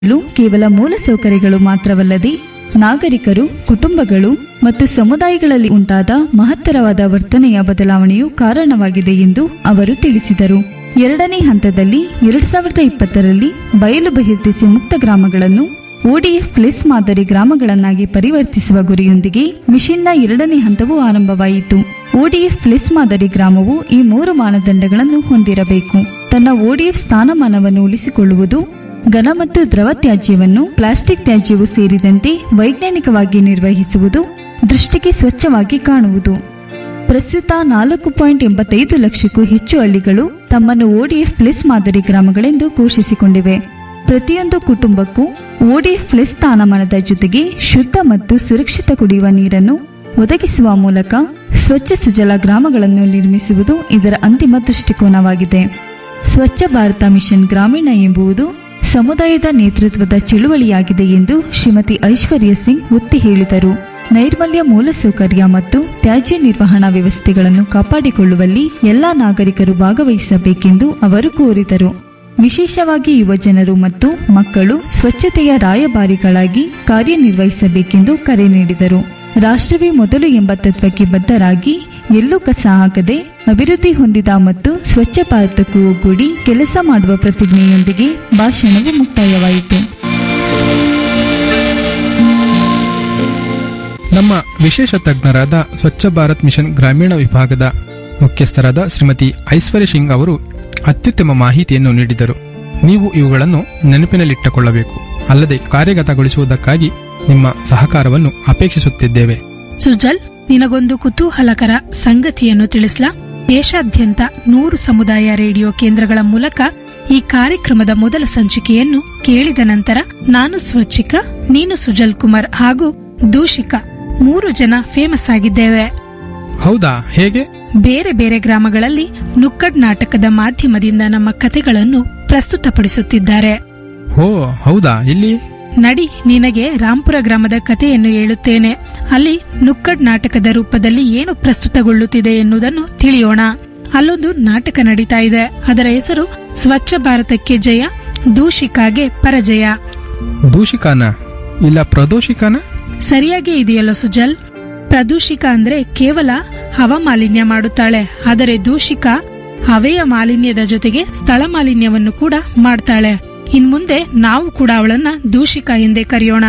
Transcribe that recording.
ಲು ಕೇವಲ ಮೂಲಸೌಕರ್ಯಗಳು ಮಾತ್ರವಲ್ಲದೆ ನಾಗರಿಕರು ಕುಟುಂಬಗಳು ಮತ್ತು ಸಮುದಾಯಗಳಲ್ಲಿ ಉಂಟಾದ ಮಹತ್ತರವಾದ ವರ್ತನೆಯ ಬದಲಾವಣೆಯು ಕಾರಣವಾಗಿದೆ ಎಂದು ಅವರು ತಿಳಿಸಿದರು ಎರಡನೇ ಹಂತದಲ್ಲಿ ಎರಡ್ ಸಾವಿರದ ಇಪ್ಪತ್ತರಲ್ಲಿ ಬಯಲು ಬಹಿರ್ದೆಸೆ ಮುಕ್ತ ಗ್ರಾಮಗಳನ್ನು ಓಡಿಎಫ್ ಪ್ಲಸ್ ಮಾದರಿ ಗ್ರಾಮಗಳನ್ನಾಗಿ ಪರಿವರ್ತಿಸುವ ಗುರಿಯೊಂದಿಗೆ ಮಿಷನ್ನ ಎರಡನೇ ಹಂತವು ಆರಂಭವಾಯಿತು ಓಡಿಎಫ್ ಪ್ಲಸ್ ಮಾದರಿ ಗ್ರಾಮವು ಈ ಮೂರು ಮಾನದಂಡಗಳನ್ನು ಹೊಂದಿರಬೇಕು ತನ್ನ ಓಡಿಎಫ್ ಸ್ಥಾನಮಾನವನ್ನು ಉಳಿಸಿಕೊಳ್ಳುವುದು ಘನ ಮತ್ತು ದ್ರವ ತ್ಯಾಜ್ಯವನ್ನು ಪ್ಲಾಸ್ಟಿಕ್ ತ್ಯಾಜ್ಯವು ಸೇರಿದಂತೆ ವೈಜ್ಞಾನಿಕವಾಗಿ ನಿರ್ವಹಿಸುವುದು ದೃಷ್ಟಿಗೆ ಸ್ವಚ್ಛವಾಗಿ ಕಾಣುವುದು ಪ್ರಸ್ತುತ ನಾಲ್ಕು ಪಾಯಿಂಟ್ ಎಂಬತ್ತೈದು ಲಕ್ಷಕ್ಕೂ ಹೆಚ್ಚು ಹಳ್ಳಿಗಳು ತಮ್ಮನ್ನು ಓಡಿಎಫ್ ಪ್ಲಸ್ ಮಾದರಿ ಗ್ರಾಮಗಳೆಂದು ಘೋಷಿಸಿಕೊಂಡಿವೆ ಪ್ರತಿಯೊಂದು ಕುಟುಂಬಕ್ಕೂ ಓಡಿಎಫ್ ಪ್ಲಸ್ ಸ್ಥಾನಮಾನದ ಜೊತೆಗೆ ಶುದ್ಧ ಮತ್ತು ಸುರಕ್ಷಿತ ಕುಡಿಯುವ ನೀರನ್ನು ಒದಗಿಸುವ ಮೂಲಕ ಸ್ವಚ್ಛ ಸುಜಲ ಗ್ರಾಮಗಳನ್ನು ನಿರ್ಮಿಸುವುದು ಇದರ ಅಂತಿಮ ದೃಷ್ಟಿಕೋನವಾಗಿದೆ ಸ್ವಚ್ಛ ಭಾರತ ಮಿಷನ್ ಗ್ರಾಮೀಣ ಎಂಬುದು ಸಮುದಾಯದ ನೇತೃತ್ವದ ಚಳುವಳಿಯಾಗಿದೆ ಎಂದು ಶ್ರೀಮತಿ ಐಶ್ವರ್ಯ ಸಿಂಗ್ ಒತ್ತಿ ಹೇಳಿದರು ನೈರ್ಮಲ್ಯ ಮೂಲಸೌಕರ್ಯ ಮತ್ತು ತ್ಯಾಜ್ಯ ನಿರ್ವಹಣಾ ವ್ಯವಸ್ಥೆಗಳನ್ನು ಕಾಪಾಡಿಕೊಳ್ಳುವಲ್ಲಿ ಎಲ್ಲಾ ನಾಗರಿಕರು ಭಾಗವಹಿಸಬೇಕೆಂದು ಅವರು ಕೋರಿದರು ವಿಶೇಷವಾಗಿ ಯುವಜನರು ಮತ್ತು ಮಕ್ಕಳು ಸ್ವಚ್ಛತೆಯ ರಾಯಭಾರಿಗಳಾಗಿ ಕಾರ್ಯನಿರ್ವಹಿಸಬೇಕೆಂದು ಕರೆ ನೀಡಿದರು ರಾಷ್ಟ್ರವೇ ಮೊದಲು ಎಂಬ ತತ್ವಕ್ಕೆ ಬದ್ಧರಾಗಿ ಎಲ್ಲೂ ಕಸ ಹಾಕದೆ ಅಭಿವೃದ್ಧಿ ಹೊಂದಿದ ಮತ್ತು ಸ್ವಚ್ಛ ಭಾರತಕ್ಕೂ ಒಗ್ಗೂಡಿ ಕೆಲಸ ಮಾಡುವ ಪ್ರತಿಜ್ಞೆಯೊಂದಿಗೆ ಭಾಷಣವು ಮುಕ್ತಾಯವಾಯಿತು ನಮ್ಮ ವಿಶೇಷ ತಜ್ಞರಾದ ಸ್ವಚ್ಛ ಭಾರತ್ ಮಿಷನ್ ಗ್ರಾಮೀಣ ವಿಭಾಗದ ಮುಖ್ಯಸ್ಥರಾದ ಶ್ರೀಮತಿ ಐಶ್ವರ್ಯ ಸಿಂಗ್ ಅವರು ಅತ್ಯುತ್ತಮ ಮಾಹಿತಿಯನ್ನು ನೀಡಿದರು ನೀವು ಇವುಗಳನ್ನು ನೆನಪಿನಲ್ಲಿಟ್ಟುಕೊಳ್ಳಬೇಕು ಅಲ್ಲದೆ ಕಾರ್ಯಗತಗೊಳಿಸುವುದಕ್ಕಾಗಿ ನಿಮ್ಮ ಸಹಕಾರವನ್ನು ಅಪೇಕ್ಷಿಸುತ್ತಿದ್ದೇವೆ ಸುಜಲ್ ನಿನಗೊಂದು ಕುತೂಹಲಕರ ಸಂಗತಿಯನ್ನು ತಿಳಿಸ್ಲಾ ದೇಶಾದ್ಯಂತ ನೂರು ಸಮುದಾಯ ರೇಡಿಯೋ ಕೇಂದ್ರಗಳ ಮೂಲಕ ಈ ಕಾರ್ಯಕ್ರಮದ ಮೊದಲ ಸಂಚಿಕೆಯನ್ನು ಕೇಳಿದ ನಂತರ ನಾನು ಸ್ವಚ್ಛಿಕ ನೀನು ಸುಜಲ್ ಕುಮಾರ್ ಹಾಗೂ ದೂಷಿಕ ಮೂರು ಜನ ಫೇಮಸ್ ಆಗಿದ್ದೇವೆ ಹೌದಾ ಹೇಗೆ ಬೇರೆ ಬೇರೆ ಗ್ರಾಮಗಳಲ್ಲಿ ನುಕ್ಕಡ್ ನಾಟಕದ ಮಾಧ್ಯಮದಿಂದ ನಮ್ಮ ಕಥೆಗಳನ್ನು ಪ್ರಸ್ತುತಪಡಿಸುತ್ತಿದ್ದಾರೆ ಓ ಹೌದಾ ಇಲ್ಲಿ ನಡಿ ನಿನಗೆ ರಾಂಪುರ ಗ್ರಾಮದ ಕಥೆಯನ್ನು ಹೇಳುತ್ತೇನೆ ಅಲ್ಲಿ ನುಕ್ಕಡ್ ನಾಟಕದ ರೂಪದಲ್ಲಿ ಏನು ಪ್ರಸ್ತುತಗೊಳ್ಳುತ್ತಿದೆ ಎನ್ನುವುದನ್ನು ತಿಳಿಯೋಣ ಅಲ್ಲೊಂದು ನಾಟಕ ನಡೀತಾ ಇದೆ ಅದರ ಹೆಸರು ಸ್ವಚ್ಛ ಭಾರತಕ್ಕೆ ಜಯ ದೂಷಿಕಾಗೆ ಪರಜಯ ದೂಷಿಕಾನ ಇಲ್ಲ ಪ್ರದೋಷಿಕಾನ ಸರಿಯಾಗಿ ಇದೆಯಲ್ಲ ಸುಜಲ್ ಪ್ರದೂಷಿಕ ಅಂದ್ರೆ ಕೇವಲ ಹವಾಮಾಲಿನ್ಯ ಮಾಡುತ್ತಾಳೆ ಆದರೆ ದೂಷಿಕ ಹವೆಯ ಮಾಲಿನ್ಯದ ಜೊತೆಗೆ ಸ್ಥಳ ಮಾಲಿನ್ಯವನ್ನು ಕೂಡ ಮಾಡ್ತಾಳೆ ಇನ್ಮುಂದೆ ನಾವು ಕೂಡ ಅವಳನ್ನ ದೂಷಿಕ ಎಂದೇ ಕರೆಯೋಣ